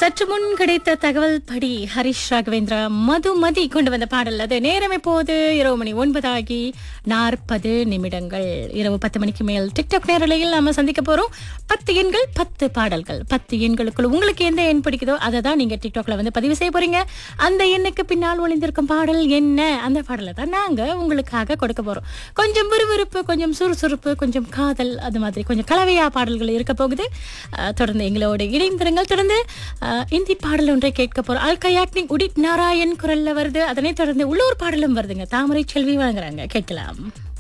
சற்று முன் கிடைத்த தகவல் படி ஹரிஷ் ராகவேந்திரா மதுமதி கொண்டு வந்த பாடல் அது நேரம் இப்போது இரவு மணி ஒன்பதாகி நாற்பது நிமிடங்கள் இரவு பத்து மணிக்கு மேல் டிக்டாக் நேரலையில் நாம சந்திக்க போறோம் பத்து எண்கள் பத்து பாடல்கள் பத்து எண்களுக்குள்ள உங்களுக்கு எந்த எண் பிடிக்குதோ அதை தான் நீங்க டிக்டாக்ல வந்து பதிவு செய்ய போறீங்க அந்த எண்ணுக்கு பின்னால் ஒளிந்திருக்கும் பாடல் என்ன அந்த பாடலை தான் நாங்க உங்களுக்காக கொடுக்க போறோம் கொஞ்சம் விறுவிறுப்பு கொஞ்சம் சுறுசுறுப்பு கொஞ்சம் காதல் அது மாதிரி கொஞ்சம் கலவையா பாடல்கள் இருக்க போகுது அஹ், தொடர்ந்து எங்களோட இணைந்திருங்கள் தொடர்ந்து அஹ், இந்தி பாடல் ஒன்றை கேட்க போறோம் அல்கயாக்னிங் உடிட் நாராயண் குரல்ல வருது அதனைத் தொடர்ந்து உள்ளூர் பாடலும் வருதுங்க தாமரை செல்வி வழங்குறாங்க கேட்கலாம்